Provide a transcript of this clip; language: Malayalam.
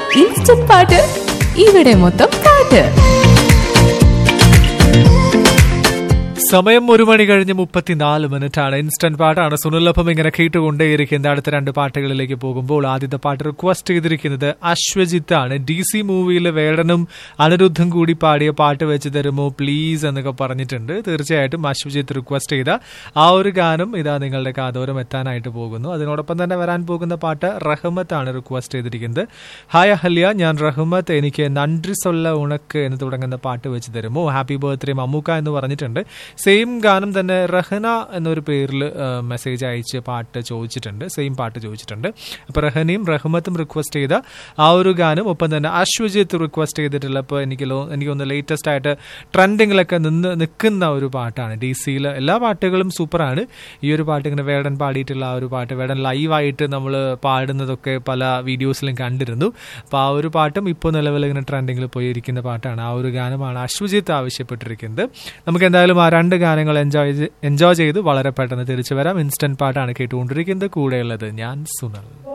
ഇൻസ്റ്റന്റ് പാട്ട് ഇവിടെ മൊത്തം പാട്ട് സമയം ഒരു മണി കഴിഞ്ഞ് മുപ്പത്തിനാല് മിനിറ്റ് ആണ് ഇൻസ്റ്റന്റ് പാട്ടാണ് സുനിലൊപ്പം ഇങ്ങനെ കേട്ടുകൊണ്ടേയിരിക്കുന്നത് അടുത്ത രണ്ട് പാട്ടുകളിലേക്ക് പോകുമ്പോൾ ആദ്യത്തെ പാട്ട് റിക്വസ്റ്റ് ചെയ്തിരിക്കുന്നത് അശ്വജിത്ത് ആണ് ഡി സി മൂവിയിൽ വേടനും അനിരുദ്ധം കൂടി പാടിയ പാട്ട് വെച്ച് തരുമോ പ്ലീസ് എന്നൊക്കെ പറഞ്ഞിട്ടുണ്ട് തീർച്ചയായിട്ടും അശ്വജിത്ത് റിക്വസ്റ്റ് ചെയ്ത ആ ഒരു ഗാനം ഇതാ നിങ്ങളുടെ കാതോരം എത്താനായിട്ട് പോകുന്നു അതിനോടൊപ്പം തന്നെ വരാൻ പോകുന്ന പാട്ട് റഹ്മത്ത് ആണ് റിക്വസ്റ്റ് ചെയ്തിരിക്കുന്നത് ഹായ് അഹല്യ ഞാൻ റഹ്മത്ത് എനിക്ക് നன்றി സൊല്ല ഉണക്ക് എന്ന് തുടങ്ങുന്ന പാട്ട് വെച്ച് തരുമോ ഹാപ്പി ബർത്ത്ഡേ മമ്മൂക്ക എന്ന് പറഞ്ഞിട്ടുണ്ട് സെയിം ഗാനം തന്നെ റഹന എന്നൊരു പേരിൽ മെസ്സേജ് അയച്ച് പാട്ട് ചോദിച്ചിട്ടുണ്ട് സെയിം പാട്ട് ചോദിച്ചിട്ടുണ്ട് അപ്പോൾ റഹനയും റഹ്മത്തും റിക്വസ്റ്റ് ചെയ്ത ആ ഒരു ഗാനം ഒപ്പം തന്നെ അശ്വജിത്ത് റിക്വസ്റ്റ് ചെയ്തിട്ടുള്ള ഇപ്പോൾ എനിക്ക് ലോ- എനിക്ക് തോന്നുന്നു ലേറ്റസ്റ്റ് ആയിട്ട് ട്രെൻഡിങ്ങിലൊക്കെ നിന്ന് നിൽക്കുന്ന ഒരു പാട്ടാണ് ഡി സിയിൽ എല്ലാ പാട്ടുകളും സൂപ്പറാണ് ഈ ഒരു പാട്ട് ഇങ്ങനെ വേടൻ പാടിയിട്ടുള്ള ആ ഒരു പാട്ട് വേടൻ ലൈവായിട്ട് നമ്മൾ പാടുന്നതൊക്കെ പല വീഡിയോസിലും കണ്ടിരുന്നു അപ്പോൾ ആ ഒരു പാട്ടും ഇപ്പോൾ നിലവിൽ ഇങ്ങനെ ട്രെൻഡിങ്ങിൽ പോയിരിക്കുന്ന പാട്ടാണ് ആ ഒരു ഗാനമാണ് അശ്വജിത്ത് ആവശ്യപ്പെട്ടിരിക്കുന്നത് നമുക്ക് എന്തായാലും ആ രണ്ട് ഗാനങ്ങൾ എൻജോയ് എൻജോയ് ചെയ്ത് വളരെ പെട്ടെന്ന് തിരിച്ചു വരാം ഇൻസ്റ്റന്റ് പാട്ടാണ് കേട്ടുകൊണ്ടിരിക്കുന്നത് കൂടെയുള്ളത് ഞാൻ സുനൽ